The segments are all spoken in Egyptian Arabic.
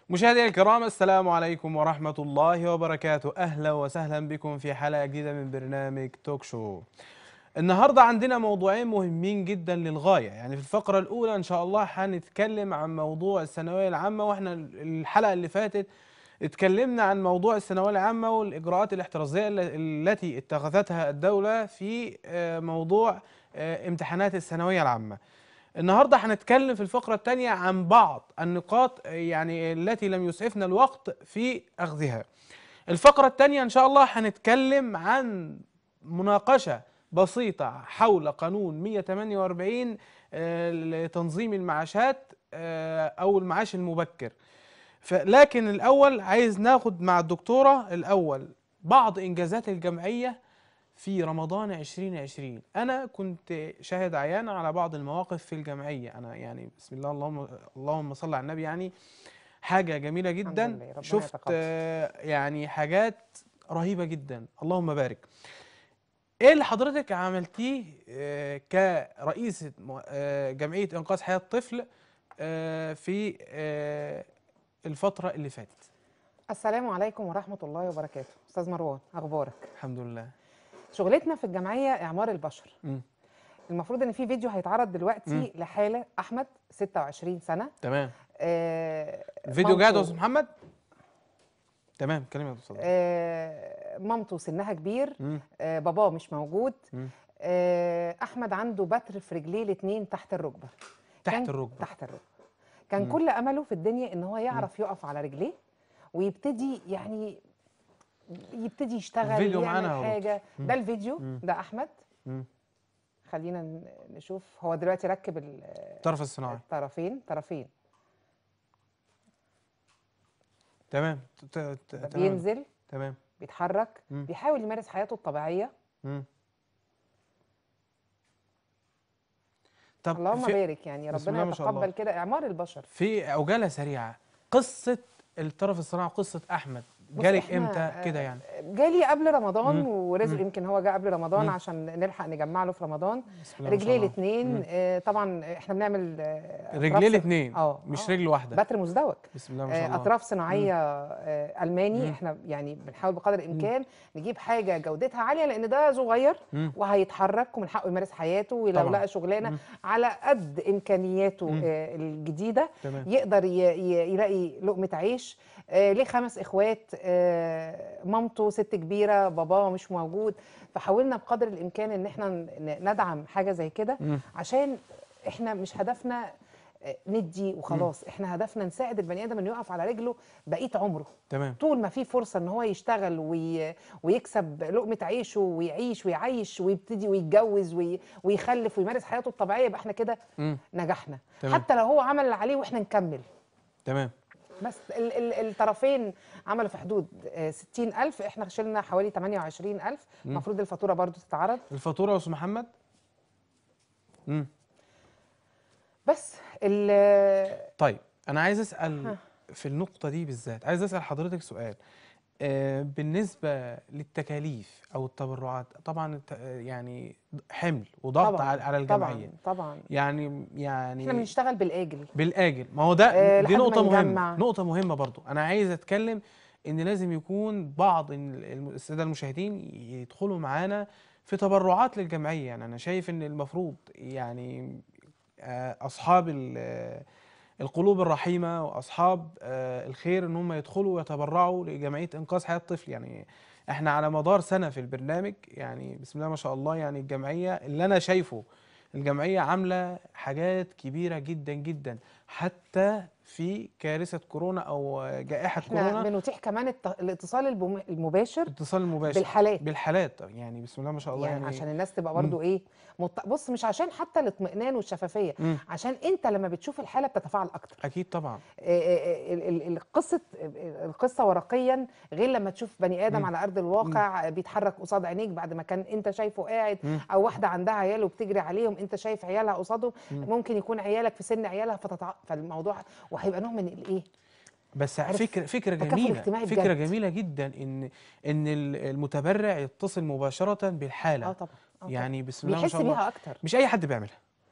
مشاهدينا الكرام السلام عليكم ورحمة الله وبركاته أهلا وسهلا بكم في حلقة جديدة من برنامج توك شو النهاردة عندنا موضوعين مهمين جدا للغاية يعني في الفقرة الأولى إن شاء الله هنتكلم عن موضوع الثانوية العامة وإحنا الحلقة اللي فاتت اتكلمنا عن موضوع الثانوية العامة والإجراءات الاحترازية الل- التي اتخذتها الدولة في آه، موضوع آه، امتحانات الثانوية العامة النهارده هنتكلم في الفقرة الثانية عن بعض النقاط يعني التي لم يسعفنا الوقت في أخذها. الفقرة الثانية إن شاء الله هنتكلم عن مناقشة بسيطة حول قانون 148 آه، لتنظيم المعاشات آه، أو المعاش المبكر. ف- لكن الأول عايز ناخد مع الدكتورة الأول بعض إنجازات الجمعية في رمضان 2020 انا كنت شاهد عيان على بعض المواقف في الجمعيه انا يعني بسم الله اللهم اللهم صل على النبي يعني حاجه جميله لله، جدا ربنا شفت يتقبل. آه، يعني حاجات رهيبه جدا اللهم بارك ايه اللي حضرتك عملتيه آه، كرئيسة م- آه، جمعيه انقاذ حياه طفل آه، في آه، الفتره اللي فاتت السلام عليكم ورحمة الله وبركاته أستاذ مروان أخبارك الحمد لله شغلتنا في الجمعية إعمار البشر مم. المفروض إن في فيديو هيتعرض دلوقتي مم. لحالة أحمد 26 سنة تمام آه الفيديو جاهز يا مامته- استاذ محمد تمام كلمه يا استاذ آه مامته سنها كبير مم. آه باباه مش موجود مم. آه أحمد عنده بتر في رجليه الاتنين تحت الركبة تحت كان- الركبه تحت الركبة كان مم. كل أمله في الدنيا إن هو يعرف يقف على رجليه ويبتدي يعني يبتدي يشتغل الفيديو يعمل معانا يا حاجة مم. ده الفيديو مم. ده أحمد مم. خلينا ن- نشوف هو دلوقتي ركب ال- الطرف الصناعي الطرفين طرفين تمام ت- ت- ت- تمام بينزل تمام بيتحرك مم. بيحاول يمارس حياته الطبيعية مم. طب اللهم في, بارك يعني بسم ربنا الله ما شاء الله. يتقبل كده إعمار البشر في عجاله سريعه قصه الطرف الصناعي قصه احمد بص جالك إحنا- امتى كده يعني جالي قبل رمضان مم. ورزق مم. يمكن هو جه قبل رمضان مم. عشان نلحق نجمع له في رمضان بسم الله ما شاء رجليه الله. الاثنين مم. طبعا احنا بنعمل آه، أطراف رجليه صن- الاثنين اه مش آه. رجل واحده بتر مزدوج بسم الله ما شاء آه، الله اطراف صناعيه آه، الماني مم. احنا يعني بنحاول بقدر الامكان نجيب حاجه جودتها عاليه لان ده صغير مم. وهيتحرك ومن حقه يمارس حياته ولو طبعاً. لقى شغلانه مم. على قد امكانياته مم. آه، الجديده تمام يقدر ي- ي- يلاقي لقمه عيش آه، ليه خمس اخوات آه، مامته ست كبيره باباه مش موجود فحاولنا بقدر الامكان ان احنا ن- ندعم حاجه زي كده مم. عشان احنا مش هدفنا آه، ندي وخلاص احنا هدفنا نساعد البني ادم انه يقف على رجله بقيه عمره تمام طول ما في فرصه ان هو يشتغل وي... ويكسب لقمه عيشه ويعيش ويعيش ويبتدي ويتجوز وي... ويخلف ويمارس حياته الطبيعيه يبقى احنا كده مم. نجحنا تمام. حتى لو هو عمل اللي عليه واحنا نكمل تمام بس ال ال الطرفين عملوا في حدود آه، 60000 احنا شلنا حوالي 28000 مم. المفروض الفاتوره برضو تتعرض الفاتوره يا استاذ محمد مم. بس ال طيب انا عايز اسال ها. في النقطه دي بالذات عايز اسال حضرتك سؤال آه، بالنسبه للتكاليف او التبرعات طبعا الت- يعني حمل وضغط طبعا على على الجمعيه طبعا طبعا يعني يعني احنا بنشتغل بالاجل بالاجل ما هو ده آه، دي لحد ما نقطه مهمه نجمع. نقطه مهمه برضو انا عايز اتكلم ان لازم يكون بعض ال- الم- الساده المشاهدين يدخلوا معانا في تبرعات للجمعيه يعني انا شايف ان المفروض يعني آه، اصحاب ال- آه، القلوب الرحيمه واصحاب آه، الخير ان هم يدخلوا ويتبرعوا لجمعيه انقاذ حياه الطفل يعني احنا على مدار سنه في البرنامج يعني بسم الله ما شاء الله يعني الجمعيه اللي انا شايفه الجمعيه عامله حاجات كبيره جدا جدا حتى في كارثه كورونا او جائحه احنا كورونا بنتيح كمان الت- الاتصال البم- المباشر اتصال مباشر بالحالات بالحالات يعني بسم الله ما شاء الله يعني, يعني, عشان الناس تبقى برضو ايه مط... بص مش عشان حتى الاطمئنان والشفافيه مم. عشان انت لما بتشوف الحاله بتتفاعل اكتر اكيد طبعا آه، آه، ال- ال- القصه القصه ورقيا غير لما تشوف بني ادم مم. على ارض الواقع بيتحرك قصاد عينيك بعد ما كان انت شايفه قاعد مم. او واحده عندها عيال وبتجري عليهم انت شايف عيالها قصادهم مم. ممكن يكون عيالك في سن عيالها فتتع... فالموضوع وهيبقى نوع من الايه بس عارف فكره فكره تكافل جميله اجتماعي فكره بجد. جميله جدا ان ان ال- المتبرع يتصل مباشره بالحاله اه طبعا آه طبعاً. يعني بسم الله ما بيحس شاء الله بيها اكتر مش اي حد بيعملها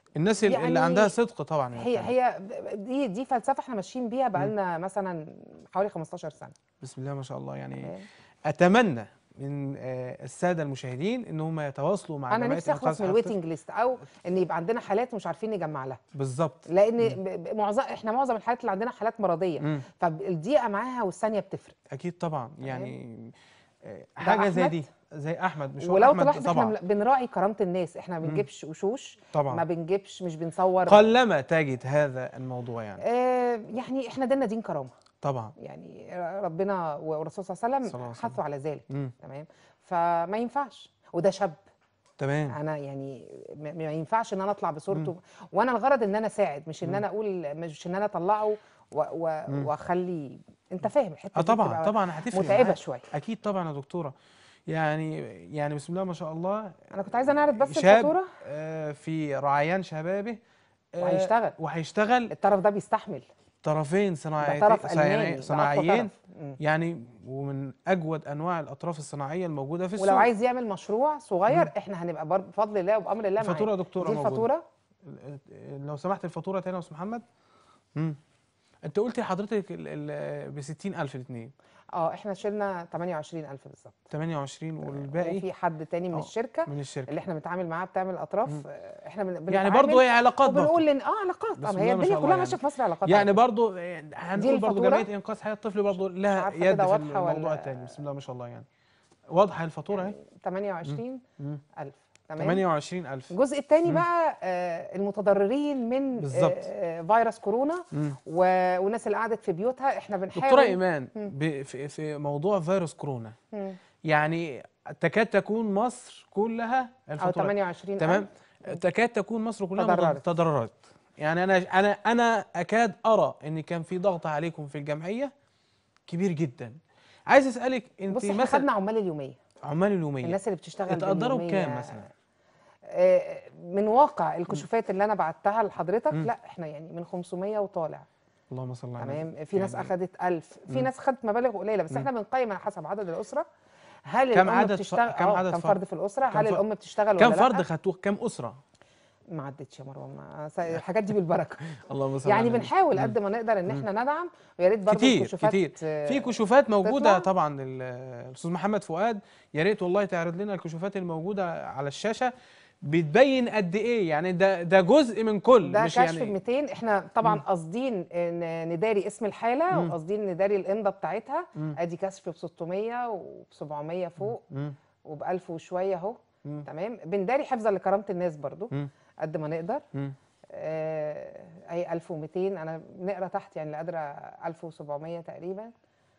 الناس اللي, اللي يعني عندها صدق طبعا هي يعني. هي دي دي فلسفه احنا ماشيين بيها بقالنا مثلا حوالي 15 سنه بسم الله ما شاء الله يعني تمام. اتمنى من آه، الساده المشاهدين ان هم يتواصلوا مع انا جمعيه نفسي انقاذ اخلص من حياة الويتنج ليست او ان يبقى عندنا حالات مش عارفين نجمع لها الطفل. بالظبط لان ب- ب- معظم احنا معظم الحالات اللي عندنا حالات مرضيه مم. فالدقيقه معاها والثانيه بتفرق اكيد طبعا يعني آه، حاجه زي أحمد. دي زي احمد مش هو ولو احمد تلاحظ طبعا احنا بنراعي كرامه الناس احنا ما بنجيبش وشوش ما طبعا بنجيبش مش بنصور قلما تجد هذا الموضوع يعني آه يعني احنا ديننا دين كرامه طبعا يعني ربنا والرسول صلى الله عليه صلى الله عليه وسلم حثوا على ذلك مم. تمام فما ينفعش وده شاب تمام انا يعني ما ما ينفعش ان انا اطلع بصورته وانا الغرض ان انا اساعد مش ان انا اقول مش ان انا اطلعه و- و- واخلي انت فاهم الحته اه دي طبعا بتبقى طبعا هتفرق متعبه معاك. شويه اكيد طبعا يا دكتوره يعني يعني بسم الله ما شاء الله انا كنت عايزه نعرض بس شاب الفاتوره آه، في رعيان شبابه آه، وهيشتغل. وهيشتغل الطرف ده بيستحمل طرفين ده صناعيين طرف الماني ده أقوى صناعيين طرف. مم. يعني ومن اجود انواع الاطراف الصناعيه الموجوده في السوق ولو عايز يعمل مشروع صغير احنا هنبقى برضه بفضل الله وبامر الله معاه الفاتوره يا دكتوره دي موجودة. الفاتوره لو سمحت الفاتوره تاني يا استاذ محمد امم انت قلت لحضرتك ب 60000 الاثنين اه احنا شلنا 28000 بالظبط 28 والباقي وفي حد تاني من آه، الشركه من الشركه اللي احنا بنتعامل معاه بتعمل اطراف آه، احنا بن- يعني بنتعامل برضه هي علاقات برضه وبنقول ان اه علاقات بسم اه الله هي ما الدنيا شاء الله كلها يعني. ماشيه في مصر علاقات يعني على فكرة. برضه هنقول برضه الفاتورة؟ جمعيه انقاذ حياه الطفل برضه لها عارفة يد كده في واضحة ولا- الموضوع الثاني بسم الله ما شاء الله يعني واضحه الفاتوره اهي 28000 تمام 28000 الجزء الثاني بقى آه المتضررين من بالظبط. آه فيروس كورونا مم. و- والناس اللي قعدت في بيوتها احنا بنحاول دكتوره ايمان ب- في في موضوع فيروس كورونا مم. يعني تكاد تكون مصر كلها او الفاتوره 28 تمام تكاد تكون مصر كلها تضررت. تضررت يعني انا انا انا اكاد ارى ان كان في ضغط عليكم في الجمعيه كبير جدا عايز اسالك انت بص احنا مثلا خدنا عمال اليوميه عمال اليوميه الناس اللي بتشتغل تقدروا باليومية. بكام مثلا آه، من واقع الكشوفات اللي انا بعتها لحضرتك لا احنا يعني من 500 وطالع اللهم صل على النبي تمام في ناس يعني اخذت 1000 في ناس خدت مبالغ قليله بس احنا بنقيم على حسب عدد الاسره هل كم الام عدد ف- بتشتغل كم آه، عدد كم فرد؟ فرد في الاسره كم هل فرد؟ الام بتشتغل كم ولا فرد لا خدتوه كم اسره ما عدتش يا مروه ما س- الحاجات دي بالبركه اللهم صل يعني على النبي. بنحاول قد ما نقدر ان احنا ندعم ويا ريت برضه كتير الكشوفات كتير آه، في كشوفات موجوده تطلع. طبعا ال- الاستاذ محمد فؤاد يا ريت والله تعرض لنا الكشوفات الموجوده على الشاشه بتبين قد ايه يعني ده ده جزء من كل ده مش كشف ب يعني 200 احنا طبعا قاصدين ان نداري اسم الحاله وقاصدين نداري الامضه بتاعتها ادي كشف ب 600 وب 700 فوق مم. وب 1000 وشويه اهو مم. تمام بنداري حفظا لكرامه الناس برضو مم. قد ما نقدر مم. آه اي 1200 انا بنقرا تحت يعني اللي قادره 1700 تقريبا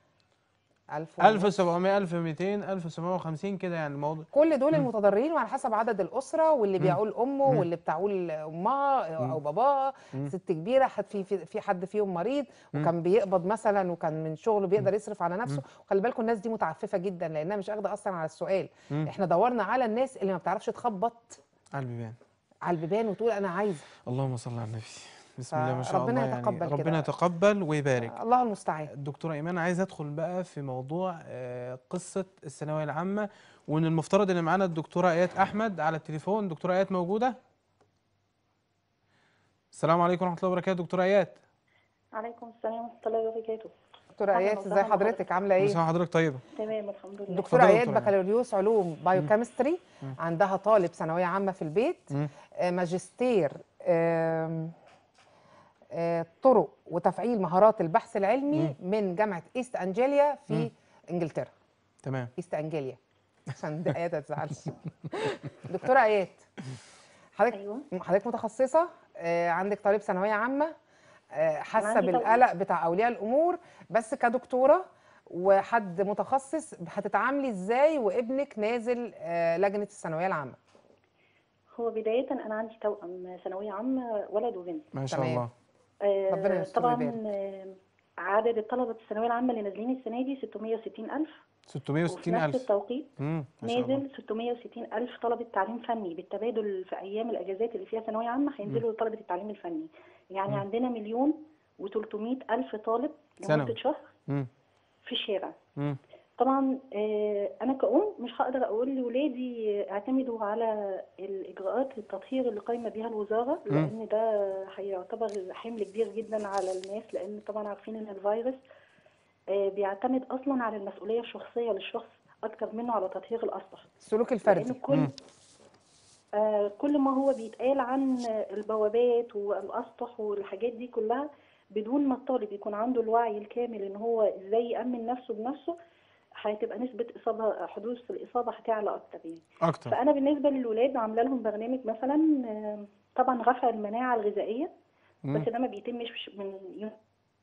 1000 ونص. 1700 1200 1750 كده يعني الموضوع كل دول المتضررين وعلى حسب عدد الاسره واللي بيعول امه واللي بتعول امها او باباها ست كبيره حد في في في حد فيهم مريض وكان بيقبض مثلا وكان من شغله بيقدر يصرف على نفسه وخلي بالكم الناس دي متعففه جدا لانها مش اخده اصلا على السؤال احنا دورنا على الناس اللي ما بتعرفش تخبط على البيبان على البيبان وتقول انا عايزه اللهم صل على النبي بسم الله ما شاء فربنا الله يتقبل يعني كده. ربنا يتقبل ويبارك الله المستعان دكتورة إيمان عايز أدخل بقى في موضوع آه، قصة الثانوية العامة وإن المفترض إن معانا الدكتورة آيات أحمد على التليفون دكتورة آيات موجودة؟ السلام عليكم ورحمة الله وبركاته دكتورة آيات عليكم السلام ورحمة الله وبركاته دكتوره أهلاً ايات ازي وسهلاً حضرتك عامله كل ايه سنة وحضرتك طيبة تمام الحمد لله دكتوره اتفضلي ايات دكتورة. بكالوريوس علوم بايوكيمستري عندها طالب ثانويه عامه في البيت مم. آه، ماجستير آم، آه، طرق وتفعيل مهارات البحث العلمي من جامعه ايست انجليا في انجلترا تمام ايست انجليا عشان دي ايات ما تزعلش دكتوره ايات حضرتك أيوة. حضرتك متخصصه آه، عندك طالب ثانويه عامه آه، حاسه عندي توأم. بالقلق بتاع اولياء الامور بس كدكتوره وحد متخصص هتتعاملي ازاي وابنك نازل آه، لجنه الثانويه العامه هو بداية أنا عندي توأم ثانوية عامة ولد وبنت ما شاء تمام. الله آه، ربنا يستر طبعا ويبارك. آه، عدد الطلبة الثانوية العامة اللي نازلين السنة دي 660 ألف وفي 660 نفس ألف التوقيت امم ما شاء الله نازل 660 ألف طلبة تعليم فني بالتبادل في أيام الأجازات اللي فيها ثانوية عامة هينزلوا لطلبة التعليم الفني يعني عندنا مليون و300 ألف طالب ثانوي. لمدة شهر امم في الشارع امم طبعا آه، انا كأم مش هقدر اقول لاولادي اعتمدوا على الاجراءات التطهير اللي قايمه بيها الوزاره مم. لان ده هيعتبر حمل كبير جدا على الناس لان طبعا عارفين ان الفيروس آه، بيعتمد اصلا على المسؤوليه الشخصيه للشخص اكتر منه على تطهير الاسطح السلوك لان الفردي كل مم. آه، كل ما هو بيتقال عن البوابات والاسطح والحاجات دي كلها بدون ما الطالب يكون عنده الوعي الكامل ان هو ازاي يأمن نفسه بنفسه هتبقى نسبة إصابة حدوث الإصابة هتعلى أكتر يعني اكتر فأنا بالنسبة للولاد عاملة لهم برنامج مثلا آه، طبعا رفع المناعة الغذائية مم. بس ده ما بيتمش من يوم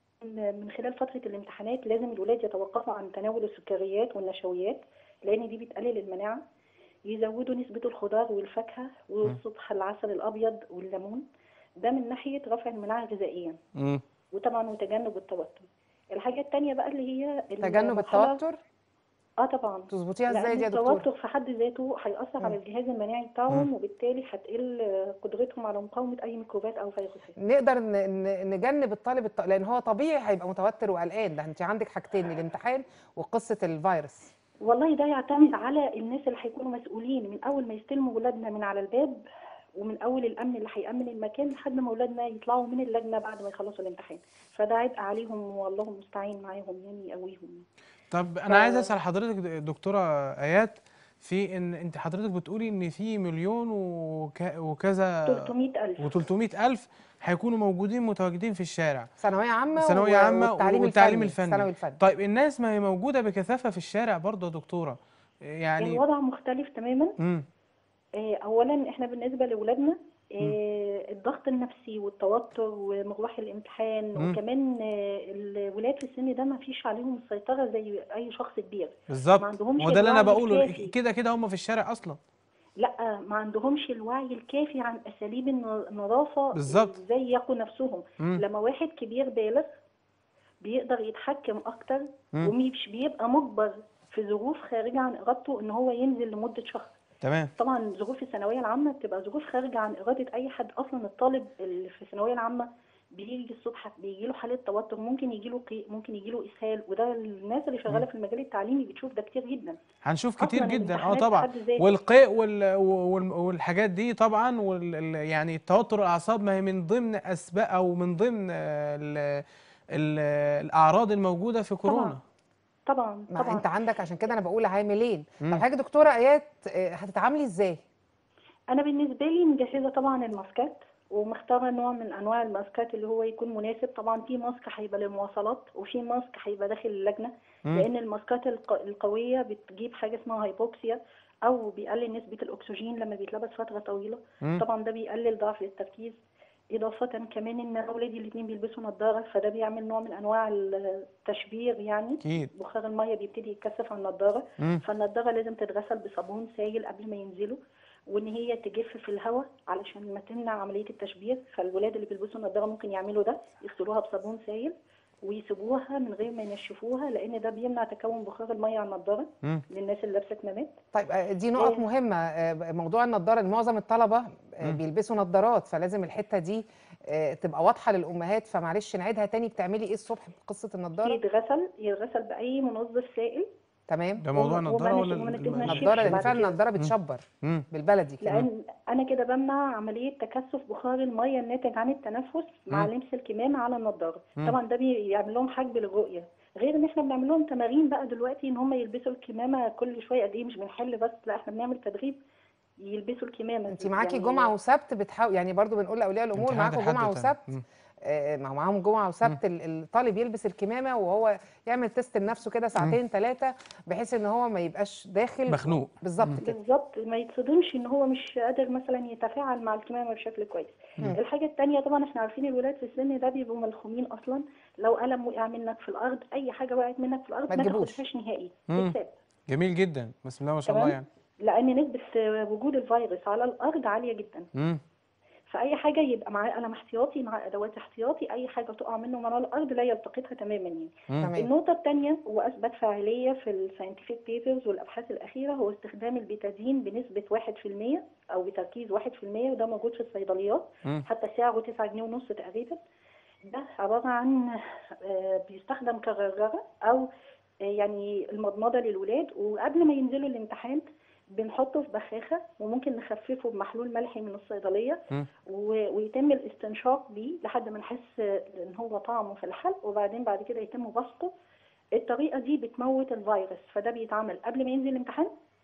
من خلال فترة الامتحانات لازم الولاد يتوقفوا عن تناول السكريات والنشويات لأن دي بتقلل المناعة يزودوا نسبة الخضار والفاكهة والصبح العسل الأبيض والليمون ده من ناحية رفع المناعة الغذائية مم. وطبعا وتجنب التوتر الحاجة التانية بقى اللي هي تجنب المرحلة- التوتر اه طبعا تظبطيها ازاي لأن دي يا دكتور التوتر في حد ذاته هيأثر على الجهاز المناعي بتاعهم وبالتالي هتقل قدرتهم على مقاومة أي ميكروبات أو فيروسات نقدر ن- ن- نجنب الطالب الط... لان هو طبيعي هيبقى متوتر وقلقان ده انت عندك حاجتين الامتحان وقصه الفيروس والله ده يعتمد على الناس اللي هيكونوا مسؤولين من اول ما يستلموا ولادنا من على الباب ومن اول الامن اللي هيامن المكان لحد ما ولادنا يطلعوا من اللجنه بعد ما يخلصوا الامتحان فده عبء عليهم والله المستعين معاهم يعني يقويهم طب انا عايز اسال حضرتك د- دكتوره ايات في ان انت حضرتك بتقولي ان في مليون وك... وكذا 300000 و300 الف هيكونوا موجودين متواجدين في الشارع ثانويه عامه ثانويه و- عامه والتعليم والتعليم الفني الفني الثانوي الفني طيب الناس ما هي موجوده بكثافه في الشارع برضه يا دكتوره يعني الوضع مختلف تماما امم آه، اولا احنا بالنسبه لاولادنا آه، الضغط النفسي والتوتر ومروح الامتحان مم. وكمان آه، الولاد في السن ده ما فيش عليهم السيطره زي اي شخص كبير بالظبط ما عندهمش هو ده اللي انا الوعي بقوله الكافي. كده كده هم في الشارع اصلا لا ما عندهمش الوعي الكافي عن اساليب الن- النظافه بالظبط. ازاي يقوا نفسهم مم. لما واحد كبير بالغ بيقدر يتحكم اكتر مم. ومش بيبقى مجبر في ظروف خارجه عن ارادته ان هو ينزل لمده شهر تمام طبعا ظروف الثانويه العامه بتبقى ظروف خارجه عن اراده اي حد اصلا الطالب اللي في الثانويه العامه بيجي الصبح بيجي له حاله توتر ممكن يجي له قيء ممكن يجي له اسهال وده الناس اللي شغاله في المجال التعليمي بتشوف ده كتير جدا هنشوف كتير أصلاً جدا اه الامتحانات طبعا بحد ذاتها. والقيء وال... وال... والحاجات دي طبعا وال... ال- يعني التوتر الاعصاب ما هي من ضمن اسباب او من ضمن آه، ال... ال... الاعراض الموجوده في كورونا طبعا ما طبعا انت عندك عشان كده انا بقول عاملين مم. طب حاجه دكتوره ايات آه، هتتعاملي ازاي انا بالنسبه لي مجهزه طبعا الماسكات ومختاره نوع من انواع الماسكات اللي هو يكون مناسب طبعا في ماسك هيبقى للمواصلات وفي ماسك هيبقى داخل اللجنه مم. لان الماسكات الق- القويه بتجيب حاجه اسمها هايبوكسيا او بيقلل نسبه الاكسجين لما بيتلبس فتره طويله مم. طبعا ده بيقلل ضعف التركيز اضافه كمان ان أنا ولادي الاثنين بيلبسوا نظاره فده بيعمل نوع من انواع التشبير يعني اكيد بخار الميه بيبتدي يتكثف على النضاره مم. فالنضاره لازم تتغسل بصابون سائل قبل ما ينزلوا وان هي تجف في الهواء علشان ما تمنع عمليه التشبير فالولاد اللي بيلبسوا النضاره ممكن يعملوا ده يغسلوها بصابون سائل ويسيبوها من غير ما ينشفوها لان ده بيمنع تكون بخار الميه على النضاره مم. للناس اللي لابسه كمامات طيب آه، دي نقط إيه. مهمه آه، موضوع النضاره إن معظم الطلبه آه، بيلبسوا نضارات فلازم الحته دي آه، تبقى واضحه للامهات فمعلش نعيدها تاني بتعملي ايه الصبح بقصه النضاره يتغسل يتغسل باي منظف سائل تمام ده موضوع وما- النضاره وما ولا نش- وما ال- نشفش ال- النضاره لان بعد فعلا كده. النضاره بتشبر مم. بالبلدي كده لان انا كده بمنع عمليه تكثف بخار الميه الناتج عن التنفس مع مم. لمس الكمامه على النضاره مم. طبعا ده بيعمل لهم حجب للرؤيه غير ان احنا بنعمل لهم تمارين بقى دلوقتي ان هم يلبسوا الكمامه كل شويه قد ايه مش بنحل بس لا احنا بنعمل تدريب يلبسوا الكمامه انت معاكي يعني جمعه وسبت بتحاول يعني برضو بنقول لاولياء الامور امتحانات معاكم الحد جمعه والتاني. وسبت مم. آه، ما هو معاهم جمعه وسبت ال- الطالب يلبس الكمامه وهو يعمل تيست لنفسه كده ساعتين ثلاثه بحيث ان هو ما يبقاش داخل مخنوق. بالظبط كده بالظبط ما يتصدمش ان هو مش قادر مثلا يتفاعل مع الكمامه بشكل كويس الحاجه التانية طبعا احنا عارفين الولاد في السن ده بيبقوا ملخومين اصلا لو قلم وقع منك في الارض اي حاجه وقعت منك في الارض ما ما تجيبوش. تاخدهاش نهائي مم. تتساب جميل جدا بسم الله ما شاء الله تمام يعني لان نسبه وجود الفيروس على الارض عاليه جدا مم. فاي حاجه يبقى معاه قلم احتياطي مع ادوات احتياطي اي حاجه تقع منه من على الارض لا يلتقطها تماما يعني مم. تمام النقطه الثانيه واثبت فاعليه في الساينتفك بيبرز والابحاث الاخيره هو استخدام البيتادين بنسبه 1% او بتركيز 1% وده موجود في الصيدليات مم. حتى سعره 9 جنيه ونص تقريبا ده عباره عن آه، بيستخدم كغرغره او آه، يعني المضمضه للولاد وقبل ما ينزلوا الامتحان بنحطه في بخاخه وممكن نخففه بمحلول ملحي من الصيدليه مم. و- ويتم الاستنشاق بيه لحد ما نحس ان هو طعمه في الحلق وبعدين بعد كده يتم بسطه الطريقه دي بتموت الفيروس فده بيتعمل قبل ما ينزل الامتحان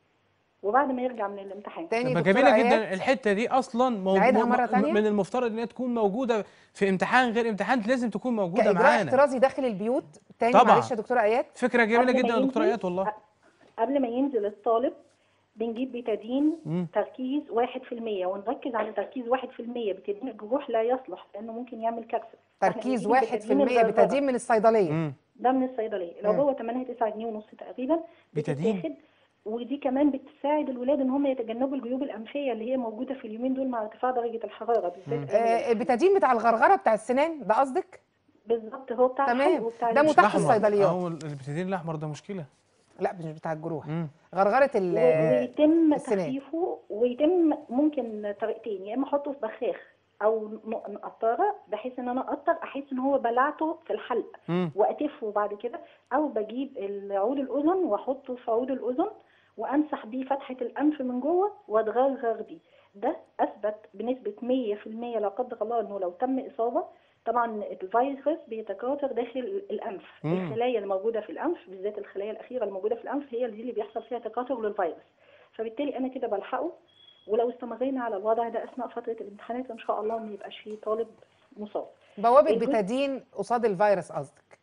وبعد ما يرجع من الامتحان تاني تبقى دكتورة جميله آيات. جدا الحته دي اصلا مو- نعيدها مو- مرة تانية؟ من المفترض ان هي تكون موجوده في امتحان غير امتحان لازم تكون موجوده كاجراء معانا احترازي داخل البيوت تاني طبعاً. معلش يا دكتوره ايات فكره جميله قبل ما جدا يا دكتوره ينزل- ايات والله قبل ما ينزل الطالب بنجيب بيتادين مم. تركيز واحد في المية ونركز على تركيز واحد في المية بتدين الجروح لا يصلح لأنه ممكن يعمل كارثة فإحنا تركيز بنجيب واحد في بيتادين المية الزرزرة. بتدين من الصيدليه مم. ده من الصيدلية لو مم. هو ثمنها 9 جنيه ونص تقريبا بيتادين؟ بتتاخد ودي كمان بتساعد الولاد ان هم يتجنبوا الجيوب الانفيه اللي هي موجوده في اليومين دول مع ارتفاع درجه الحراره بالذات أيام آه البتادين بتاع الغرغره بتاع السنان ده قصدك بالظبط هو بتاع تمام. الحلق وبتاع ده الوش. متاح في الأحمر. الصيدليات. هو البتادين الاحمر ده مشكله لا مش بتاع الجروح مم. غرغره ال و- ويتم السنان. تخفيفه ويتم ممكن طريقتين يا اما احطه في بخاخ او م- مقطره بحيث ان انا اقطر احس ان هو بلعته في الحلق مم. واقتفه بعد كده او بجيب عود الاذن واحطه في عود الاذن وامسح بيه فتحه الانف من جوه واتغرغر بيه ده اثبت بنسبه 100% لا قدر الله انه لو تم اصابه طبعا الفيروس بيتكاثر داخل الانف مم. الخلايا الموجوده في الانف بالذات الخلايا الاخيره الموجوده في الانف هي دي اللي بيحصل فيها تكاثر للفيروس فبالتالي انا كده بلحقه ولو استمرينا على الوضع ده اثناء فتره الامتحانات ان شاء الله ما يبقاش فيه طالب مصاب بوابه الجزء- بتادين قصاد الفيروس قصدك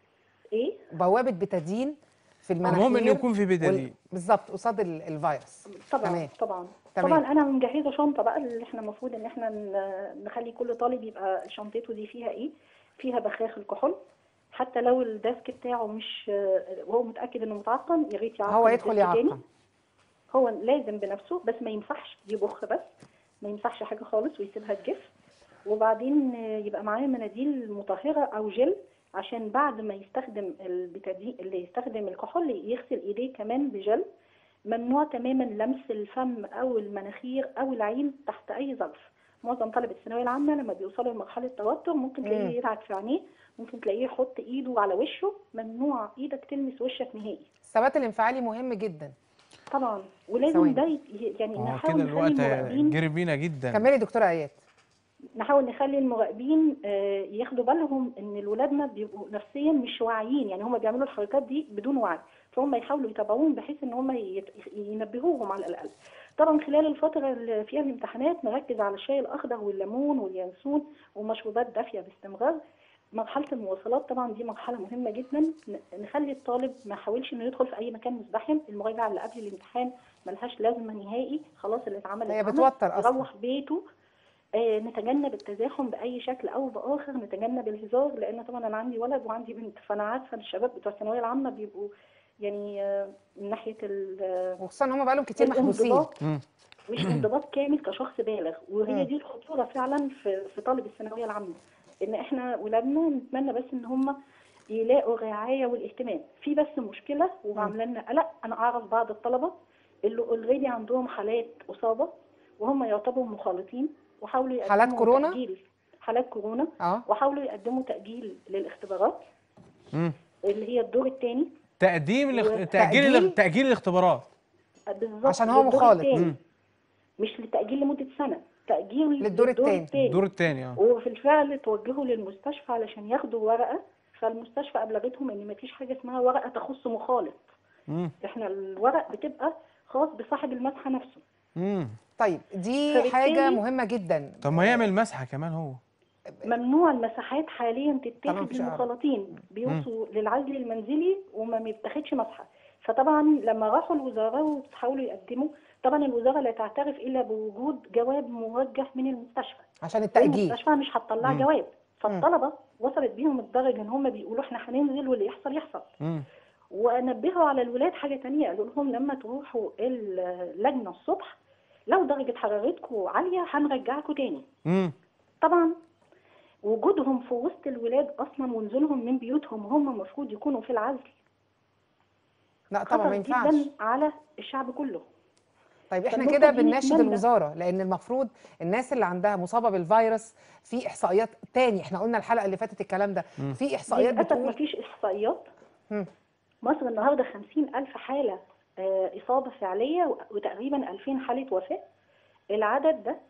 ايه بوابه بتادين في المناخير المهم انه يكون في وال- بتادين بالظبط قصاد ال- الفيروس طبعا تمام. طبعا تمام. طبعا انا مجهزه شنطه بقى اللي احنا المفروض ان احنا ن- نخلي كل طالب يبقى شنطته دي فيها ايه فيها بخاخ الكحول حتى لو الديسك بتاعه مش وهو متاكد انه متعقم يا ريت يعقم هو يدخل الديسك تاني. يعقم هو لازم بنفسه بس ما ينفعش يبخ بس ما ينفعش حاجه خالص ويسيبها تجف وبعدين يبقى معاه مناديل مطهره او جل عشان بعد ما يستخدم البتادين اللي يستخدم الكحول يغسل ايديه كمان بجل ممنوع تماما لمس الفم او المناخير او العين تحت اي ظرف معظم طلبه الثانويه العامه لما بيوصلوا لمرحله توتر ممكن مم. تلاقيه يلعب في عينيه ممكن تلاقيه يحط ايده على وشه ممنوع ايدك تلمس وشك نهائي الثبات الانفعالي مهم جدا طبعا ثواني. ولازم ده ي- يعني هو نحاول كده نخلي الوقت المراقبين جري بينا جدا كملي دكتوره ايات نحاول نخلي المراقبين آه، ياخدوا بالهم ان ولادنا بيبقوا نفسيا مش واعيين يعني هم بيعملوا الحركات دي بدون وعي فهم يحاولوا يتابعوهم بحيث ان هم يت- ينبهوهم على الاقل طبعا خلال الفتره اللي فيها الامتحانات نركز على الشاي الاخضر والليمون واليانسون ومشروبات دافيه باستمرار مرحله المواصلات طبعا دي مرحله مهمه جدا ن- نخلي الطالب ما يحاولش انه يدخل في اي مكان مزدحم المراجعه اللي قبل الامتحان ملهاش لازمه نهائي خلاص اللي اتعمل هي اتعمل. بتوتر أصلاً. يروح بيته آه، نتجنب التزاحم باي شكل او باخر نتجنب الهزار لان طبعا انا عندي ولد وعندي بنت فانا عارفه ان الشباب بتوع الثانويه العامه بيبقوا يعني آه، من ناحيه ال- وخصوصا ان هم بقالهم كتير محبوسين الانضباط مم. مش انضباط كامل كشخص بالغ مم. وهي دي الخطوره فعلا في في طالب الثانويه العامه ان احنا ولادنا نتمنى بس ان هم يلاقوا الرعايه والاهتمام في بس مشكله وعامله لنا قلق انا اعرف بعض الطلبه اللي اوريدي عندهم حالات اصابه وهم يعتبروا مخالطين وحاولوا يقدموا حالات كورونا؟ تأجيل حالات كورونا اه وحاولوا يقدموا تأجيل للاختبارات مم. اللي هي الدور الثاني تقديم الاخ... وتأجيل- تأجيل الاخ- تأجيل الاختبارات بالظبط عشان هو للدور مخالط. التاني. مم. مش للتأجيل لمدة سنة تأجيل للدور التاني. الدور الثاني اه وفي الفعل توجهوا للمستشفى علشان ياخدوا ورقة فالمستشفى أبلغتهم إن مفيش حاجة اسمها ورقة تخص مخالط مم. إحنا الورق بتبقى خاص بصاحب المسحة نفسه مم. طيب دي فبالتالي- حاجه مهمه جدا طب ما يعمل مسحه كمان هو ممنوع المساحات حاليا طبعاً تتاخد مفيش أعراض. للمخالطين بيوصوا للعزل المنزلي وما بيتاخدش مسحه فطبعا لما راحوا الوزاره وحاولوا يقدموا طبعا الوزاره لا تعترف الا بوجود جواب موجه من المستشفى عشان التاجيل المستشفى مش هتطلع مم. جواب فالطلبه وصلت بيهم الدرجه ان هم بيقولوا احنا هننزل واللي يحصل يحصل مم. ونبهوا على الولاد حاجه تانية قالوا لهم لما تروحوا اللجنه الصبح لو درجه حرارتكم عاليه هنرجعكم تاني مم. طبعا وجودهم في وسط الولاد اصلا ونزولهم من بيوتهم وهم المفروض يكونوا في العزل لا طبعا ما خطر ينفعش جدا على الشعب كله طيب احنا فالنقطة كده دي بنناشد نتمنى- الوزاره لان المفروض الناس اللي عندها مصابه بالفيروس في احصائيات تاني احنا قلنا الحلقه اللي فاتت الكلام ده في احصائيات للاسف بتقول مفيش احصائيات مم. مصر النهارده 50 ألف حالة آه، إصابة فعلية و- وتقريبا 2000 حالة وفاة العدد ده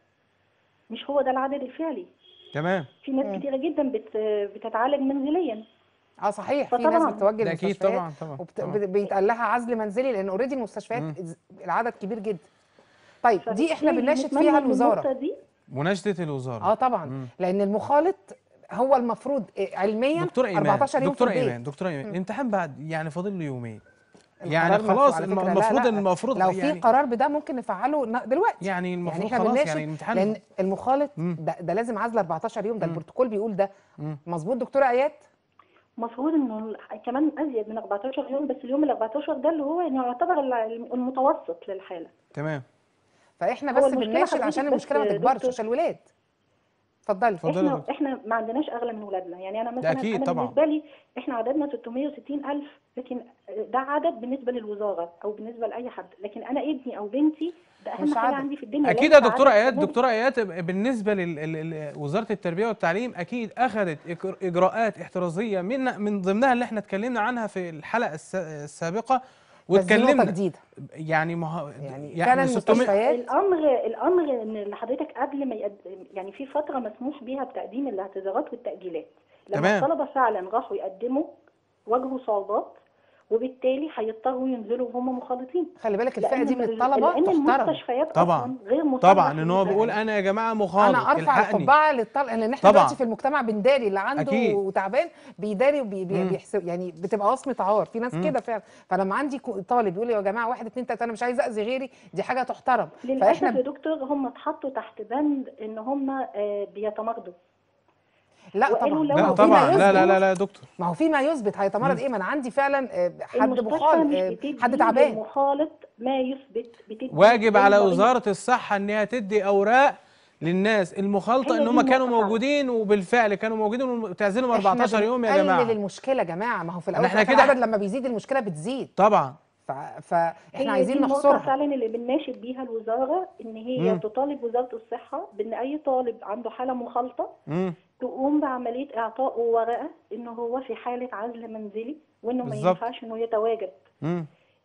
مش هو ده العدد الفعلي تمام في ناس كتيرة جدا بت بتتعالج منزليا اه صحيح في ناس فطبعاً. بتتوجه ده اكيد للمستشفيات طبعا طبعا, وبت... طبعاً. بت- بيتقال لها عزل منزلي لان اوريدي المستشفيات مم. ز- العدد كبير جدا طيب دي احنا فبالتالي بنناشد نتمنى فيها إن الوزاره النقطة دي مناشده الوزاره اه طبعا مم. لان المخالط هو المفروض علميا دكتور ايمان 14 يوم دكتور في البيت ايمان دكتور ايمان الامتحان بعد يعني فاضل له يومين القرار يعني مفروض خلاص على الم- فكرة. لا، المفروض لا. المفروض لو في يعني قرار بده ممكن نفعله ن- دلوقتي يعني المفروض احنا خلاص بنناشد يعني الامتحان لان المخالط مم. ده, ده لازم عزل 14 يوم ده مم. البروتوكول بيقول ده مم. مظبوط دكتوره ايات المفروض انه ال- كمان ازيد من 14 يوم بس اليوم ال 14 ده اللي هو يعني يعتبر ال- المتوسط للحالة تمام فاحنا هو بس المشكلة بنناشد حضرتك عشان بس المشكله ما تكبرش دكتور- عشان الولاد اتفضلي اتفضلي يا احنا دكتور. احنا ما عندناش اغلى من ولادنا يعني انا مثلا أكيد انا طبعاً. بالنسبه لي احنا عددنا 660 الف لكن ده عدد بالنسبه للوزاره او بالنسبه لاي حد لكن انا ابني او بنتي ده مش اهم حاجه عدد. عندي في الدنيا اكيد لازم يا دكتوره عدد ايات كبير. دكتوره ايات بالنسبه لوزاره التربيه والتعليم اكيد اخذت إجر- اجراءات احترازيه من من ضمنها اللي احنا اتكلمنا عنها في الحلقه الس- السابقه بس دي نقطه واتكلمنا جديده يعني ما هو يعني يعني فعلاً 600 المستشفيات الامر الامر ان اللي حضرتك قبل ما يقد... يعني في فتره مسموح بيها بتقديم الاعتذارات والتاجيلات لما تمام. الطلبه فعلا راحوا يقدموا واجهوا صعوبات وبالتالي هيضطروا ينزلوا وهم مخالطين خلي بالك الفئه لأن دي من ال- الطلبه لان تحترم المستشفيات طبعاً. اصلا غير مصرح طبعا ان هو بيها. بيقول انا يا جماعه مخالط انا ارفع الحقني. القبعه للطلق لان احنا طبعاً. دلوقتي في المجتمع بنداري اللي عنده أكيد. وتعبان بيداري مم. وبيحسب يعني بتبقى وصمه عار في ناس مم. كده فعلا فلما عندي كو- طالب يقول لي يا جماعه واحد اتنين تلاته انا مش عايز اذي غيري دي حاجه تحترم للاسف فاحنا يا دكتور هم اتحطوا تحت بند ان هم آه، بيتمرضوا لا وقالوا طبعا لو ما لا هو في ما طبعا لا لا يثبت. لا لا يا دكتور ما هو في ما يثبت هيتمرض مم. ايه ما انا عندي فعلا آه، حد المستشفى بخال مش آه، بتدي حد تعبان للمخالط ما يثبت بتدي واجب على للمريض. وزاره الصحه ان هي تدي اوراق للناس المخالطه هي ان دي هم كانوا النقطة. موجودين وبالفعل كانوا موجودين وتعزلهم احنا 14 يوم يا بنقلل جماعه المشكله يا جماعه ما هو في الاول احنا احنا كده- العدد لما بيزيد المشكله بتزيد طبعا ف... فاحنا هي عايزين دي النقطة نحصرها فعلا اللي بنناشد بيها الوزارة إن هي مم. تطالب وزارة الصحة بإن أي طالب عنده حالة مخالطة امم تقوم بعملية إعطائه ورقة إن هو في حالة عزل منزلي وإنه ما بالظبط. ينفعش إنه يتواجد امم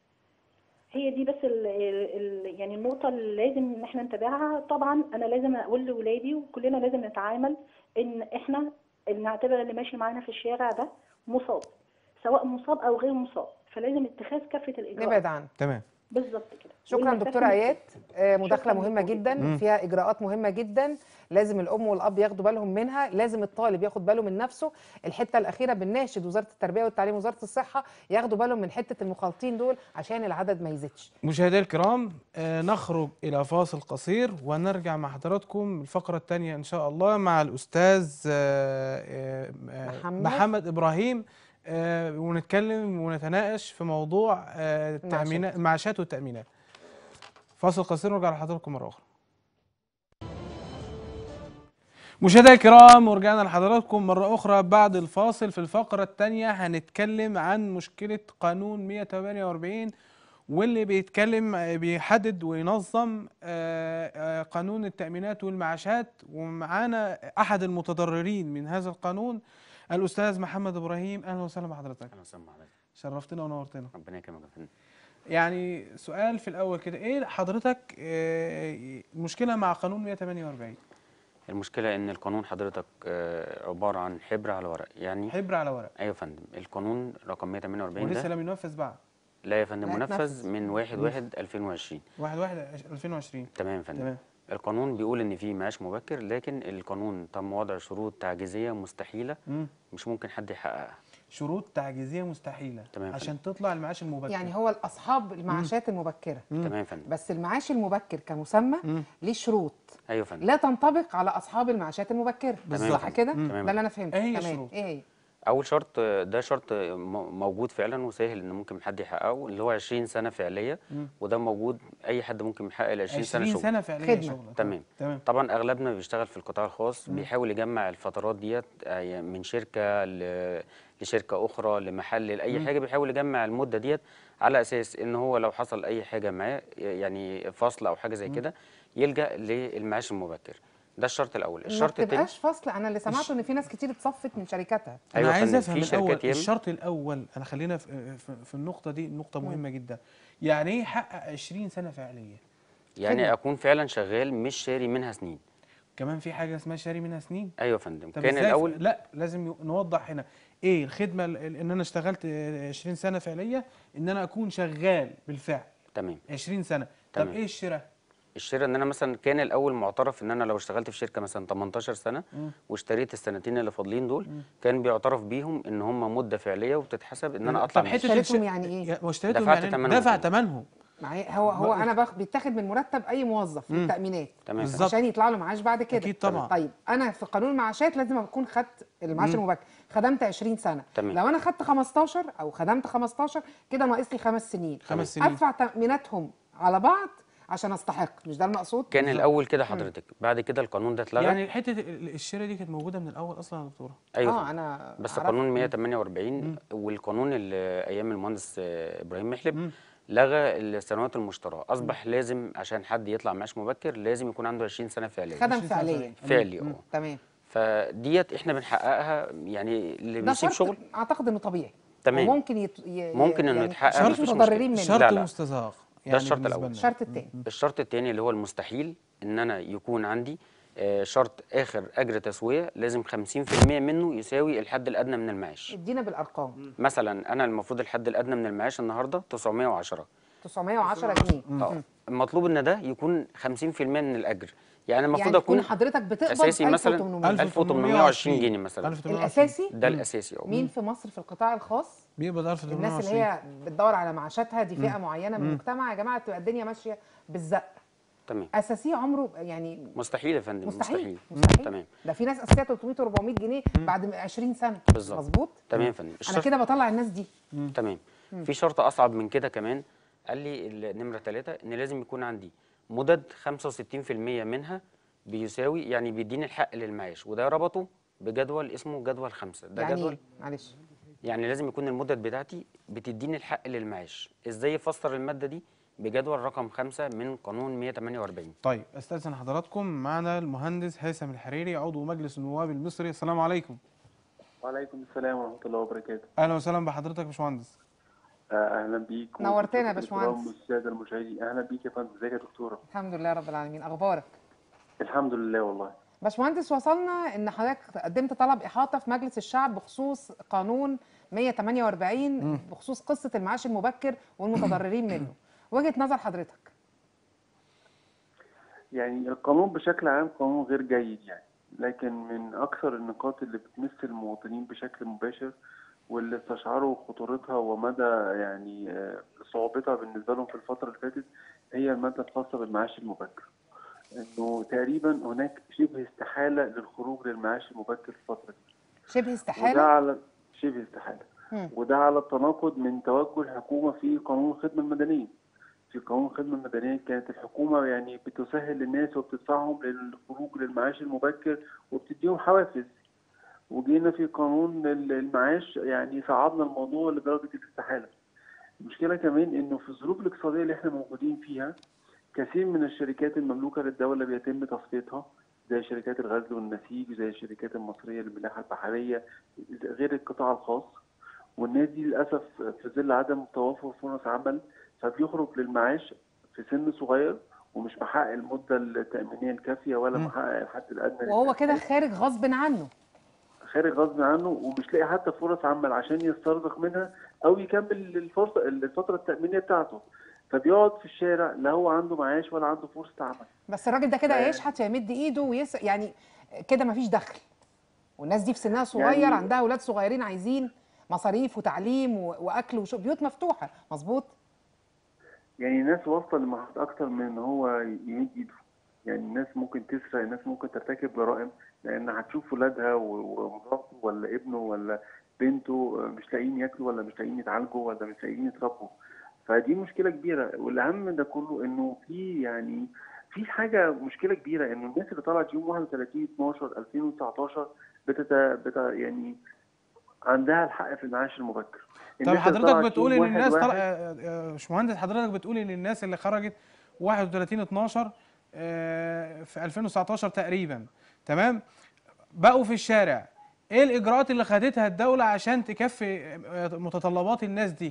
هي دي بس ال ال يعني النقطة اللي لازم إن إحنا نتابعها طبعا أنا لازم أقول لولادي وكلنا لازم نتعامل إن إحنا نعتبر اللي ماشي معانا في الشارع ده مصاب سواء مصاب أو غير مصاب فلازم اتخاذ كافة الإجراءات نبعد عنه تمام بالظبط كده شكرا والمسافة دكتوره مش- ايات آه، مداخله شكراً مهمه لكم. جدا مم. فيها اجراءات مهمه جدا لازم الام والاب ياخدوا بالهم منها لازم الطالب ياخد باله من نفسه الحته الاخيره بنناشد وزاره التربيه والتعليم وزاره الصحه ياخدوا بالهم من حته المخالطين دول عشان العدد ما يزيدش مشاهدينا الكرام آه، نخرج إلى فاصل قصير ونرجع مع حضراتكم الفقرة الثانية إن شاء الله مع الأستاذ آه، آه، آه، محمد. محمد إبراهيم آه، ونتكلم ونتناقش في موضوع آه، التأمينات المعاشات والتأمينات فاصل قصير ونرجع لحضراتكم مرة أخرى مشاهدينا الكرام ورجعنا لحضراتكم مرة أخرى بعد الفاصل في الفقرة الثانية هنتكلم عن مشكلة قانون 148 واللي بيتكلم آه، بيحدد وينظم آه، آه، قانون التأمينات والمعاشات ومعانا أحد المتضررين من هذا القانون الأستاذ محمد إبراهيم أهلا وسهلا بحضرتك اهلا وسهلا بحضرتك شرفتنا ونورتنا ربنا يكرمك يا فندم يعني سؤال في الأول كده إيه حضرتك آه، المشكلة مع قانون 148 المشكله ان القانون حضرتك آه، عباره عن حبر على ورق يعني حبر على ورق ايوه يا فندم القانون رقم 148 ولسه ده لم ينفذ بعد لا يا فندم لا، منفذ اتنفذ. من 1 1 2020 1 1 2020 تمام يا فندم تمام القانون بيقول ان في معاش مبكر لكن القانون تم وضع شروط تعجيزيه مستحيله مم. مش ممكن حد يحققها شروط تعجيزيه مستحيله تمام يا عشان تطلع المعاش المبكر يعني هو الاصحاب المعاشات المبكره مم. تمام يا فندم بس المعاش المبكر كمسمى مم. ليه شروط ايوه يا فندم لا تنطبق على اصحاب المعاشات المبكره بالظبط. صح كده مم. ده اللي انا فهمته إيه هي تمام الشروط؟ ايه هي اول شرط آه، ده شرط آه، م- موجود فعلا وسهل ان ممكن حد يحققه اللي هو 20 سنه فعليه مم. وده موجود اي حد ممكن يحقق ال 20 سنه 20 شغل سنه فعليا خدمة. شغل تمام. تمام طبعا اغلبنا بيشتغل في القطاع الخاص بيحاول يجمع الفترات ديت آه، من شركه ل- لشركه اخرى لمحل لاي حاجه بيحاول يجمع المده ديت على اساس ان هو لو حصل اي حاجه معاه يعني فصل او حاجه زي كده يلجا للمعاش المبكر ده الشرط الاول ما الشرط التاني بتبقاش فاصله انا اللي سمعته ان في ناس كتير اتصفت من شركاتها انا أيوة يا عايز فندم، افهم في شركات الاول ياما. الشرط الاول انا خلينا في, في, في النقطه دي نقطه مهمه جدا يعني ايه يحقق 20 سنه فعليه يعني خدمة. اكون فعلا شغال مش شاري منها سنين كمان في حاجه اسمها شاري منها سنين ايوه يا فندم طب كان إزاي ف- الاول لا لازم ي- نوضح هنا ايه الخدمه ال- ال- ان انا اشتغلت آه، 20 سنه فعليه ان انا اكون شغال بالفعل تمام 20 سنه طب تمام. ايه الشراء الشراء ان انا مثلا كان الاول معترف ان انا لو اشتغلت في شركه مثلا 18 سنه واشتريت السنتين اللي فاضلين دول كان بيعترف بيهم ان هم مده فعليه وبتتحسب ان انا اطلع طب من حته اشتريتهم الش- يعني إيه؟ يا- واشتريتهم دفعت يعني تمنهم دفع كمان. ثمنهم معايا هو هو انا باخد بيتاخد من مرتب اي موظف في التامينات تمام بالظبط. عشان يطلع له معاش بعد كده أكيد طبعا. طيب انا في قانون المعاشات لازم اكون خدت المعاش المبكر خدمت 20 سنه تمام. لو انا خدت 15 او خدمت 15 كده ناقص لي خمس سنين خمس سنين. ادفع تاميناتهم على بعض عشان استحق مش ده المقصود كان الاول كده حضرتك بعد كده القانون ده اتلغى يعني حته ال- الشراء دي كانت موجوده من الاول اصلا يا دكتوره ايوه اه فندم. انا بس عرفت. قانون 148 والقانون اللي ايام المهندس آه، ابراهيم محلب لغى السنوات المشتراه اصبح لازم عشان حد يطلع معاش مبكر لازم يكون عنده 20 سنه فعليه خدم 20 سنة فعليا فعلي اه تمام فديت احنا بنحققها يعني اللي ده بيسيب شرط شغل اعتقد انه طبيعي تمام. وممكن يت... ي... ممكن إنه يعني يتحقق، مش مفيش مشكلة. متضررين منه شرط لا، لا. مستزاغ يعني الشرط بالنسبة الأول. لنا. الشرط التاني الشرط التاني اللي هو المستحيل ان انا يكون عندي آه، شرط اخر اجر تسويه لازم 50% منه يساوي الحد الادنى من المعاش ادينا بالارقام مثلا انا المفروض الحد الادنى من المعاش النهارده 910 910 جنيه اه المطلوب ان ده يكون 50% من الاجر يعني المفروض يعني تكون اكون حضرتك بتقبض اساسي مثلا 1800 1820 جنيه مثلا 1820. الاساسي ده الاساسي اه مين في مصر في القطاع الخاص بيقبض 1820 الناس اللي هي بتدور على معاشاتها دي فئه معينه من المجتمع يا جماعه تبقى الدنيا ماشيه بالزق تمام اساسيه عمره يعني مستحيل يا فندم مستحيل مستحيل تمام ده في ناس اساسيه 300 و400 جنيه بعد 20 سنه بالظبط. مظبوط تمام يا فندم انا الشرط كده بطلع الناس دي تمام في شرط اصعب من كده كمان قال لي النمره ثلاثة ان لازم يكون عندي مدد 65% منها بيساوي يعني بيديني الحق للمعاش وده ربطه بجدول اسمه جدول خمسة ده يعني جدول إيه؟ معلش يعني لازم يكون المدد بتاعتي بتديني الحق للمعاش ازاي افسر الماده دي بجدول رقم خمسة من قانون 148 طيب استاذن حضراتكم معنا المهندس هيثم الحريري عضو مجلس النواب المصري السلام عليكم وعليكم السلام ورحمة الله وبركاته اهلا وسهلا بحضرتك يا باشمهندس آه، أهلا بيك نورتنا يا وبالدكتور باشمهندس. الكرام والسادة المشاهدين أهلا بيك يا فندم ازيك يا دكتورة الحمد لله رب العالمين اخبارك الحمد لله والله باشمهندس وصلنا ان حضرتك قدمت طلب احاطه في مجلس الشعب بخصوص قانون 148 بخصوص قصه المعاش المبكر والمتضررين منه وجهه نظر حضرتك يعني القانون بشكل عام قانون غير جيد يعني لكن من أكثر النقاط اللي بتمس المواطنين بشكل مباشر واللي استشعروا خطورتها ومدى يعني آه، صعوبتها بالنسبة لهم في الفترة اللي فاتت هي المادة الخاصة بالمعاش المبكر إنه تقريبا هناك شبه استحالة للخروج للمعاش المبكر في الفترة دي شبه وده استحاله على شبه استحالة مم. وده على التناقض من توجه الحكومة في قانون الخدمة المدنية في قانون الخدمة المدنية كانت الحكومة يعني بتسهل للناس وبتدفعهم للخروج للمعاش المبكر وبتديهم حوافز وجينا في قانون ال- المعاش يعني صعدنا الموضوع لدرجة الاستحالة المشكلة كمان انه في الظروف الاقتصادية اللي احنا موجودين فيها كثير من الشركات المملوكة للدولة بيتم تصفيتها زي شركات الغزل والنسيج زي الشركات المصرية للملاحة البحرية غير القطاع الخاص والناس دي للأسف في ظل عدم توافر فرص عمل فبيخرج للمعاش في سن صغير ومش محقق المدة التأمينية الكافية ولا مم. محقق الحد الأدنى وهو للتأمين. كده خارج غصب عنه خارج غصب عنه ومش لاقي حتى فرص عمل عشان يسترزق منها او يكمل الفرصه الفتره التامينيه بتاعته فبيقعد في الشارع لا هو عنده معاش ولا عنده فرصه عمل بس الراجل ده كده آه. هيشحت يمد ايده ويس يعني كده مفيش دخل والناس دي في سنها صغير يعني- عندها اولاد صغيرين عايزين مصاريف وتعليم و- واكل وشرب بيوت مفتوحه مظبوط يعني الناس واصله لمرحله اكتر من ان هو يمد ايده يعني الناس ممكن تسرق الناس ممكن ترتكب جرائم لان هتشوف ولادها و- ومراته ولا ابنه ولا بنته مش لاقيين ياكلوا ولا مش لاقيين يتعالجوا ولا مش لاقيين يتربوا فدي مشكله كبيره والاهم من ده كله انه في يعني في حاجه مشكله كبيره انه الناس اللي طلعت يوم 31 12 2019 بتت بت يعني عندها الحق في المعاش المبكر طب الناس اللي حضرتك طلعت بتقول يوم ان الناس واحد طلع... واحد- آه، آه، باشمهندس حضرتك بتقول ان الناس اللي خرجت 31 12 آه، في 2019 تقريبا تمام بقوا في الشارع ايه الاجراءات اللي خدتها الدوله عشان تكفي آه، متطلبات الناس دي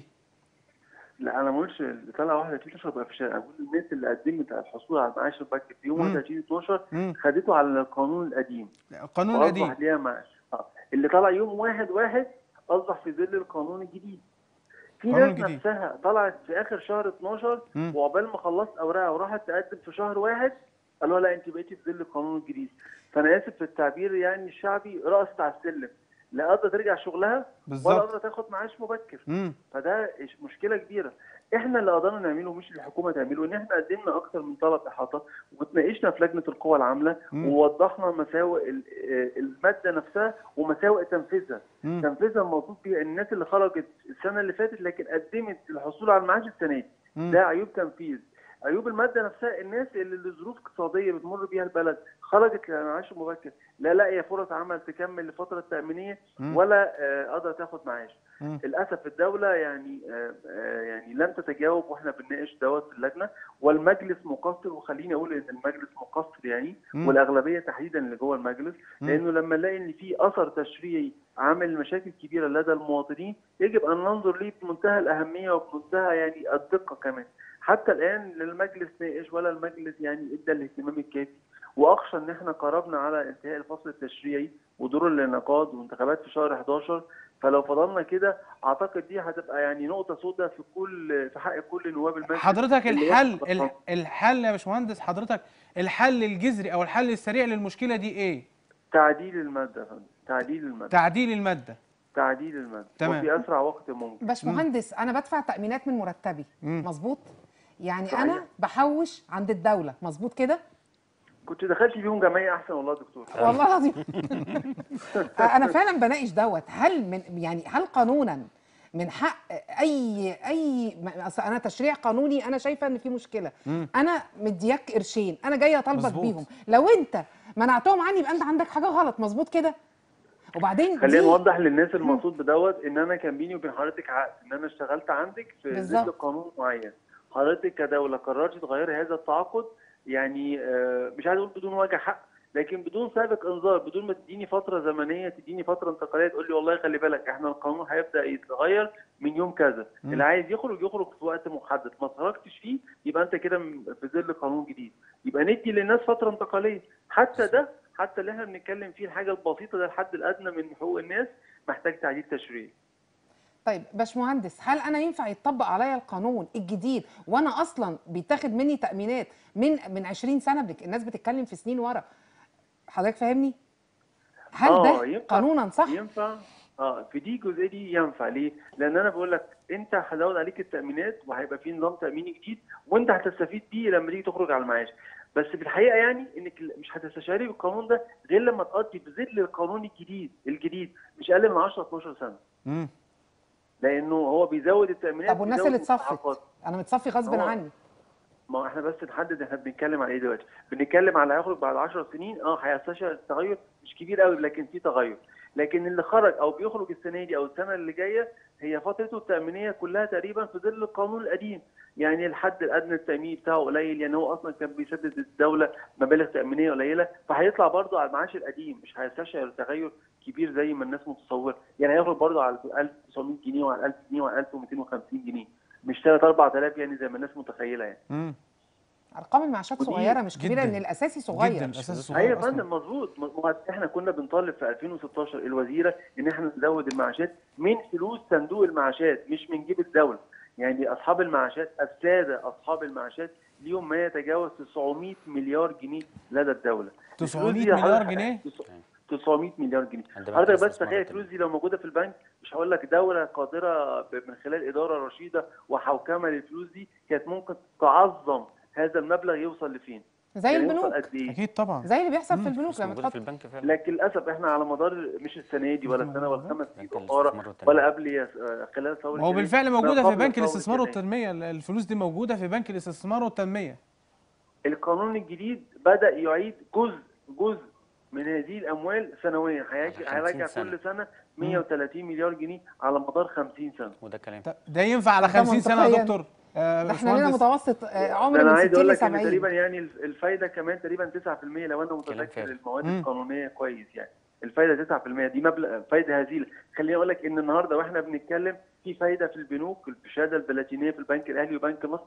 لا انا ما قلتش اللي طلع 31 12 بقى في الشارع انا بقول الناس اللي قدمت على الحصول على المعاش المبكر في يوم مم. 31 12 مم. خدته على القانون القديم القانون واصبح القديم ليها معاش آه. اللي طلع يوم واحد واحد اصبح في ظل القانون الجديد في القانون ناس الجديد. نفسها طلعت في اخر شهر 12 مم. وعقبال ما خلصت اوراقها وراحت تقدم في شهر واحد قالوا لا انت بقيتي في ظل القانون الجديد فانا اسف في التعبير يعني الشعبي رقصت على السلم لا قادره ترجع شغلها ولا بالظبط قادره تاخد معاش مبكر مم. فده إش- مشكله كبيره احنا اللي قدرنا نعمله مش الحكومه تعمله ان احنا قدمنا اكتر من طلب احاطه وتناقشنا في لجنه القوى العامله مم. ووضحنا مساوئ ال- آه، الماده نفسها ومساوئ تنفيذها مم. تنفيذها الموصوف بيها الناس اللي خرجت السنه اللي فاتت لكن قدمت الحصول على المعاش السنه دي مم. ده عيوب تنفيذ عيوب الماده نفسها الناس اللي لظروف اقتصاديه بتمر بيها البلد خرجت للمعاش المبكر لا لاقيه فرص عمل تكمل لفتره تامينيه مم. ولا آه، قادره تاخد معاش مم. للاسف الدوله يعني آه، آه، يعني لم تتجاوب واحنا بنناقش دوت في اللجنه والمجلس مقصر وخليني اقول ان المجلس مقصر يعني مم. والاغلبيه تحديدا اللي جوه المجلس مم. لانه لما نلاقي ان في اثر تشريعي عامل مشاكل كبيره لدى المواطنين يجب ان ننظر ليه بمنتهى الاهميه وبمنتهى يعني الدقه كمان حتى الان لا المجلس ناقش ولا المجلس يعني ادى الاهتمام الكافي واخشى ان احنا قربنا على انتهاء الفصل التشريعي ودور الانعقاد وانتخابات في شهر 11 فلو فضلنا كده اعتقد دي هتبقى يعني نقطه سوداء في كل في حق كل نواب المجلس حضرتك اللي الحل ياخد ال- الحل يا باشمهندس حضرتك الحل الجذري او الحل السريع للمشكله دي ايه تعديل الماده يا فندم تعديل الماده تعديل الماده تعديل الماده تمام. وفي اسرع وقت ممكن باشمهندس انا بدفع تامينات من مرتبي مم. مظبوط يعني صحيح. انا بحوش عند الدوله مظبوط كده كنت دخلت بيهم جمعيه احسن والله يا دكتور والله العظيم انا فعلا بناقش دوت هل من يعني هل قانونا من حق اي اي ما- أصل انا تشريع قانوني انا شايفه ان في مشكله مم. انا مدياك قرشين انا جايه اطالبك مظبوط. بيهم لو انت منعتهم عني يبقى انت عندك حاجه غلط مظبوط كده وبعدين خلينا دي نوضح للناس المقصود بدوت ان انا كان بيني وبين حضرتك عقد ان انا اشتغلت عندك في بالظبط. ظل قانون معين حضرتك كدوله قررتي تغيري هذا التعاقد يعني آه، مش عايز اقول بدون وجه حق لكن بدون سابق انذار بدون ما تديني فتره زمنيه تديني فتره انتقاليه تقول لي والله خلي بالك احنا القانون هيبدا يتغير من يوم كذا مم. اللي عايز يخرج يخرج في وقت محدد ما خرجتش فيه يبقى انت كده م- في ظل قانون جديد يبقى ندي للناس فتره انتقاليه حتى ده حتى اللي احنا بنتكلم فيه الحاجه البسيطه ده الحد الادنى من حقوق الناس محتاج تعديل تشريعي طيب باشمهندس هل انا ينفع يتطبق عليا القانون الجديد وانا اصلا بيتاخد مني تامينات من من 20 سنه بك الناس بتتكلم في سنين ورا حضرتك فاهمني هل آه، ده ينفع. قانونا صح ينفع اه في دي الجزئيه دي ينفع ليه؟ لان انا بقول لك انت هزود عليك التامينات وهيبقى في نظام تاميني جديد وانت هتستفيد بيه لما تيجي تخرج على المعاش بس في الحقيقه يعني انك مش هتستشعري بالقانون ده غير لما تقضي في ظل القانون الجديد الجديد مش اقل من 10 12 سنه مم. لانه هو بيزود التامينات طب والناس بيزود اللي اتصفت المستحقات. انا متصفي غصب هو- عني ما هو احنا بس نحدد احنا بنتكلم على ايه دلوقتي بنتكلم على هيخرج بعد 10 سنين اه هيستشعر تغير مش كبير قوي لكن في تغير لكن اللي خرج او بيخرج السنه دي او السنه اللي جايه هي فترته التامينيه كلها تقريبا في ظل القانون القديم يعني الحد الادنى التاميني بتاعه قليل يعني هو اصلا كان بيسدد الدوله مبالغ تامينيه قليله فهيطلع برضه على المعاش القديم مش هيستشعر تغير كبير زي ما الناس متصوره يعني هيخرج برضه على 1900 جنيه وعلى 1000 جنيه وعلى 1250 جنيه مش 3 4000 يعني زي ما الناس متخيله يعني مم. ارقام المعاشات ودي صغيره مش كبيره جداً. ان الاساسي صغير جدا اساس ايوه صغير يا اصلا فندم مظبوط مظبوط. احنا كنا بنطالب في 2016 الوزيره ان احنا نزود المعاشات من فلوس صندوق المعاشات مش من جيب الدوله يعني اصحاب المعاشات الساده اصحاب المعاشات ليهم ما يتجاوز 900 مليار جنيه لدى الدوله 900 الفلوس دي مليار حضرتك- جنيه 900 مليار جنيه عند بنك حضرتك بس الاستثمار تخيل التنمية. الفلوس دي لو موجوده في البنك مش هقول لك دوله قادره ب- من خلال اداره رشيده وحوكمه للفلوس دي كانت ممكن تعظم هذا المبلغ يوصل لفين؟ زي يعني يوصل البنوك قد ايه؟ اكيد طبعا زي اللي بيحصل في مم. البنوك بس لما موجوده تحط في البنك فعلا لكن للاسف احنا على مدار مش السنه دي ولا السنه ولا خمس سنين بنك اخرى الاستثمار والتنمية. ولا قبل يا- خلال ثوره ما هو يناير، بالفعل ما موجوده في قبل بنك ثورة الاستثمار يناير. والتنميه الفلوس دي موجوده في بنك الاستثمار والتنميه القانون الجديد بدا يعيد جزء جزء من هذه الاموال سنويا هيجي- على 50 هيرجع سنة. كل سنه 130 مليار جنيه على مدار 50 سنه وده كلام طب ده ينفع على ده 50 سنه يا منطقياً. دكتور آه، ده احنا لنا باشمهندس متوسط آه، عمر انا من عايز 60 اقول ل لك ان 70 تقريبا يعني الف- الفايده كمان تقريبا 9% لو انا متذكر فارغ. المواد مم. القانونيه كويس يعني الفايده 9% دي مبلغ فايده هزيله خليني اقول لك ان النهارده واحنا بنتكلم في فايده في البنوك في الشهاده البلاتينيه في البنك الاهلي وبنك مصر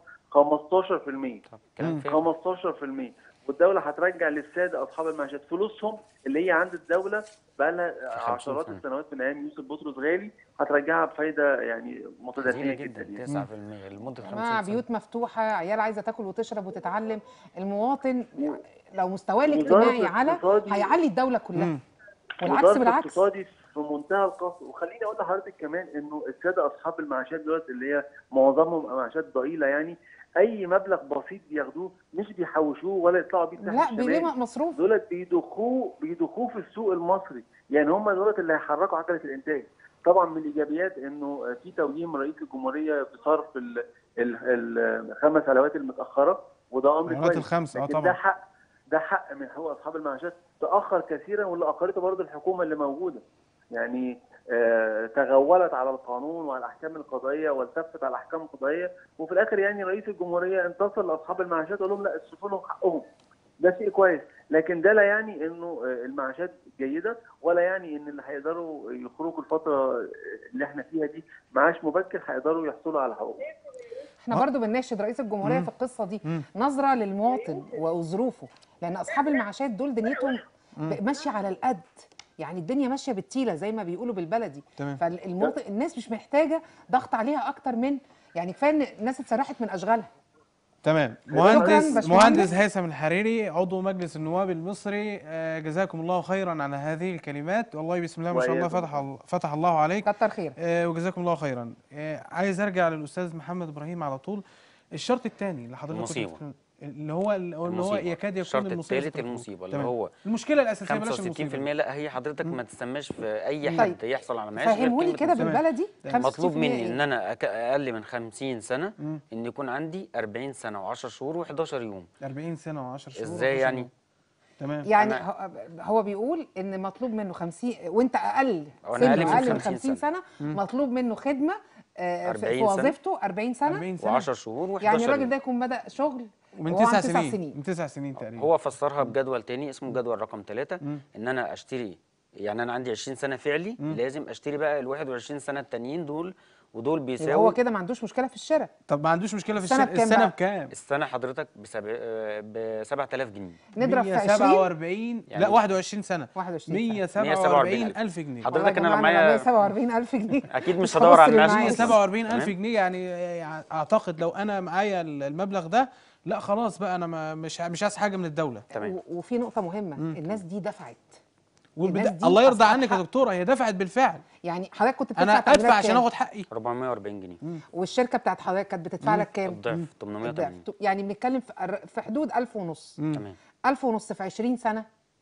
15% طب كلام فارغ 15% والدوله هترجع للساده اصحاب المعاشات فلوسهم اللي هي عند الدوله بقى لها 50 عشرات سنة. السنوات من ايام يوسف بطرس غالي هترجعها بفايده يعني قليلة متدنيه جدا جدا يعني 9% لمده يا 50 جماعه سنه بيوت مفتوحه عيال عايزه تاكل وتشرب وتتعلم المواطن لو مستواه وزارة الاجتماعي على الاقتصاد- هيعلي الدوله كلها مم. والعكس وزارة بالعكس الاقتصادي في منتهى القسوه وخليني اقول لحضرتك كمان انه الساده اصحاب المعاشات دلوقتي اللي هي معظمهم معاشات ضئيله يعني اي مبلغ بسيط بياخدوه مش بيحوشوه ولا يطلعوا بيه الساحل لا الشمالي بيليه مصروف دولت بيضخوه بيضخوه في السوق المصري يعني هم دولت اللي هيحركوا عجله الانتاج طبعا من الايجابيات انه في توجيه من رئيس الجمهوريه بصرف ال- ال- الخمس علاوات المتاخره وده امر العلاوات كويس الخمس، آه لكن طبعا. ده حق ده حق من حقوق اصحاب المعاشات تاخر كثيرا واللي اخرته برضه الحكومه اللي موجوده يعني آه، تغولت على القانون وعلى الاحكام القضائيه والتفت على الاحكام القضائيه وفي الاخر يعني رئيس الجمهوريه انتصر لاصحاب المعاشات وقال لهم لا اصرفوا لهم حقهم ده شيء كويس لكن ده لا يعني انه آه، المعاشات جيده ولا يعني ان اللي هيقدروا يخرجوا الفتره اللي احنا فيها دي معاش مبكر هيقدروا يحصلوا على حقوقهم احنا برضو بنناشد رئيس الجمهوريه في القصه دي نظره للمواطن وظروفه لان اصحاب المعاشات دول دنيتهم ماشيه على القد يعني الدنيا ماشيه بالتيله زي ما بيقولوا بالبلدي تمام. فالمواطن الناس مش محتاجه ضغط عليها اكتر من يعني كفايه ان الناس اتسرحت من اشغالها تمام شكراً مهندس باشمهندس. مهندس هيثم الحريري عضو مجلس النواب المصري آه، جزاكم الله خيرا على هذه الكلمات والله بسم الله ما شاء الله وإياكم. فتح ال- فتح الله عليك كتر خير آه، وجزاكم الله خيرا آه، عايز ارجع للاستاذ محمد ابراهيم على طول الشرط الثاني اللي حضرتك كنت المصيبة. بتتكلم- اللي هو اللي هو المصيبة. يكاد يكون الشرط المصيبه الثالث في الحقوق. المصيبة اللي تمام. هو المشكله الاساسيه بلاش 65% المصيبه لا هي حضرتك ما تسماش في اي طيب. حد يحصل على معاش غير فهمهولي كلمة كده مصيبة. بالبلدي تمام. 65% مطلوب مني إيه؟ ان انا أك- اقل من 50 سنه ان يكون عندي 40 سنه و10 شهور و11 يوم 40 سنه و10 شهور ازاي و10 يعني يوم. تمام يعني أنا- هو- هو بيقول ان مطلوب منه 50 وانت اقل أو سنه أنا أقل من اقل من 50 50 سنه مطلوب منه خدمه آه، في- في 40 سنة. وظيفته 40 سنه 40 سنه و10 شهور و11 يعني الراجل يوم ده يكون بدا شغل ومن وهو تسع عنده تسع سنين سنين. من تسع سنين تقريبا هو فسرها بجدول تاني اسمه جدول رقم ثلاثة ان انا اشتري يعني انا عندي 20 سنه فعلي لازم اشتري بقى ال 21 سنه التانيين دول ودول يبقى بيساوي هو كده ما عندوش مشكله في الشراء طب ما عندوش مشكله في السنة الشرق بكام السنه بقى؟ بكام السنه حضرتك ب 7000 جنيه نضرب في 20 147 لا يعني 21 سنه 21 147 الف جنيه حضرتك انا لو معايا 177000 جنيه اكيد مش هدور على هبص المعاش للمعاش. بس. 147 الف تمام؟ جنيه يعني يعني اعتقد لو انا معايا المبلغ ده لا خلاص بقى انا ما مش مش عايز حاجه من الدوله تمام و- وفي نقطه مهمه الناس دي دفعت والبدا... الناس دي الله يرضى أصحاب عنك يا حق. دكتوره هي دفعت بالفعل يعني حضرتك كنت بتدفع انا ادفع تأمينات عشان كام؟ اخد حقي 440 جنيه والشركه بتاعت حضرتك كانت بتدفع لك كام؟ الضعف الضعف 880 يعني بنتكلم في الر- في حدود 1000 ونص تمام 1000 ونص في 20 سنه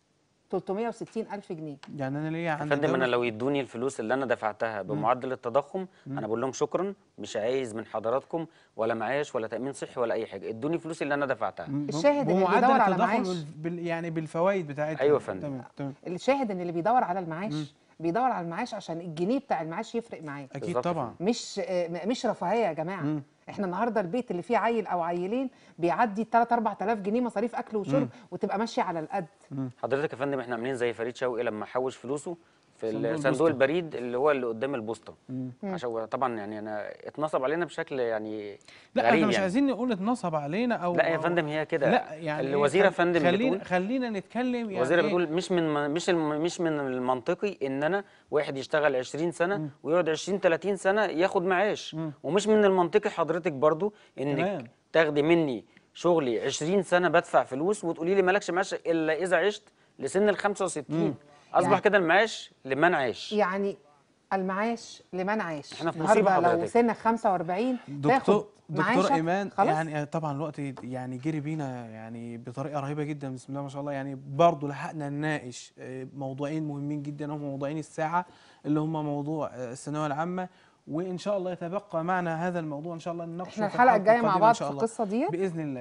360 الف جنيه يعني انا ليا يا عند فندم انا الدولة- لو يدوني الفلوس اللي انا دفعتها بمعدل التضخم انا بقول لهم شكرا مش عايز من حضراتكم ولا معاش ولا تامين صحي ولا اي حاجه ادوني فلوس اللي انا دفعتها م- الشاهد اللي بمعدل بيدور على التضخم معاش. بال... بال... يعني بالفوائد بتاعتها أيوة يا فندم. تمام تمام الشاهد ان اللي بيدور على المعاش بيدور على المعاش عشان الجنيه بتاع المعاش يفرق معاه اكيد بالظبط طبعا مش آه، م- مش رفاهيه يا جماعه احنا النهارده البيت اللي فيه عيل او عيلين بيعدي 3 4000 جنيه مصاريف اكل وشرب وتبقى ماشيه على القد حضرتك يا فندم احنا عاملين زي فريد شوقي لما حوش فلوسه في صندوق ال- صندوق البوسطة. البريد اللي هو اللي قدام البوسطه عشان طبعا يعني انا اتنصب علينا بشكل يعني لا غريب احنا مش يعني. عايزين نقول اتنصب علينا او لا يا أو- فندم هي كده لا يعني الوزيره يا خل- فندم خلينا بتقول خلينا نتكلم يعني الوزيره إيه؟ بتقول مش من مش الم- مش من المنطقي ان انا واحد يشتغل 20 سنه ويقعد 20 30 سنه ياخد معاش ومش من المنطقي حضرتك برضو تمام. انك تاخدي مني شغلي 20 سنه بدفع فلوس وتقولي لي مالكش معاش الا اذا عشت لسن ال 65 اصبح يعني- كده المعاش لمن عاش يعني المعاش لمن عاش إحنا في مصيبة النهارده لو حضرتك. سنك 45 دكتور تاخد دكتور معاشك ايمان خلاص يعني طبعا الوقت يعني جري بينا يعني بطريقه رهيبه جدا بسم الله ما شاء الله يعني برضه لحقنا نناقش آه، موضوعين مهمين جدا هم موضوعين الساعه اللي هم موضوع آه، الثانويه العامه وان شاء الله يتبقى معنا هذا الموضوع ان شاء الله نناقشه احنا في الحلقه الجايه القادمة مع إن بعض شاء في الله. القصه ديت باذن الله يعني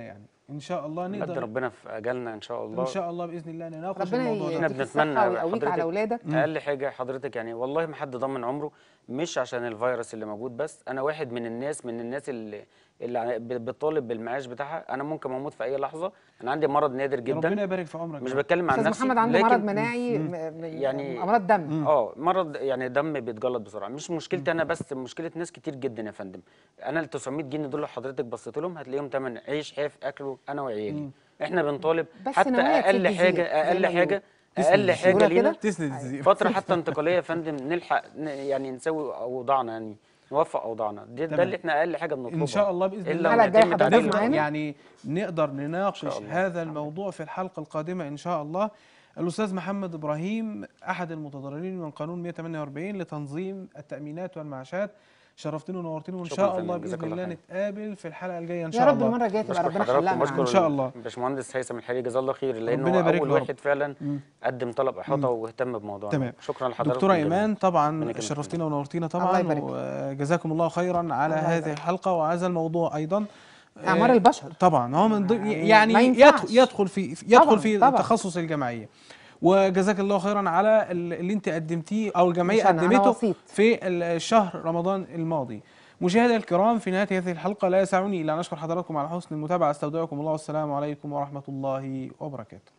ان شاء الله نقدر نقدر ربنا في اجالنا ان شاء الله ان شاء الله باذن الله نناقش ربنا الموضوع ده إحنا يديك بنتمنى الصحه ويقويك حضرتك- على اولادك اقل حاجه حضرتك يعني والله ما حد ضمن عمره مش عشان الفيروس اللي موجود بس انا واحد من الناس من الناس اللي اللي ع- ب- بتطالب بالمعاش بتاعها انا ممكن اموت في اي لحظه انا عندي مرض نادر ربنا جدا يبارك في عمرك مش يا رب. بتكلم عن استاذ نفسي محمد عنده لكن مرض مناعي م- م- يعني- امراض دم اه مرض يعني دم بيتجلط بسرعه مش مشكلتي انا بس مشكله ناس كتير جدا يا فندم انا ال 900 جنيه دول لو حضرتك بصيت لهم هتلاقيهم تمن عيش حاف اكله انا وعيالي احنا بنطالب بس حتى نوايا اقل تسد حاجه زي ما اقل بيقولوا. حاجه تسند اقل الزيت. حاجه بيقولها لينا كده؟ تسند الزيت فتره حتى انتقاليه يا فندم نلحق ن- يعني نسوي اوضاعنا يعني نوفق اوضاعنا ده, تمام. ده اللي احنا اقل حاجه بنطلبها ان شاء الله باذن إلا الله الحلقة الجاية ونعتمد حضرتك عليه معانا؟ لوحده. يعني نقدر نناقش شاء الله. هذا الموضوع في الحلقه القادمه ان شاء الله الاستاذ محمد ابراهيم احد المتضررين من قانون 148 لتنظيم التامينات والمعاشات شرفتني ونورتني وان شكراً شاء فندم، الله جزاك باذن الله الله خير. نتقابل في الحلقه الجايه ان يا شاء رب الله المره الجايه تبقى بشكر ربنا حضراتكم حلقنا وبشكر إن شاء الله. باشمهندس هيثم الحريري جزاه الله خير لانه ربنا هو يبارك اول له يا رب. واحد فعلا قدم طلب احاطه واهتم بموضوعنا تمام. شكرا لحضراتكم دكتوره جميعاً. ايمان طبعا ربنا يكرمك. شرفتينا ونورتينا الله طبعا يبارك. وجزاكم الله خيرا على الله هذه يبارك. الحلقه وهذا الموضوع ايضا اعمار آه، البشر طبعا هو من ضمن يعني يعني ما يدخل ينفعش. يدخل في يدخل طبعاً، في طبعاً. تخصص الجمعيه وجزاك الله خيرا على ال- اللي انت قدمتيه او الجمعيه مش أنا، أنا قدمته وسيط. في الشهر رمضان الماضي مشاهدينا الكرام في نهايه هذه الحلقه لا يسعني الا ان اشكر حضراتكم على حسن المتابعه استودعكم الله والسلام عليكم ورحمه الله وبركاته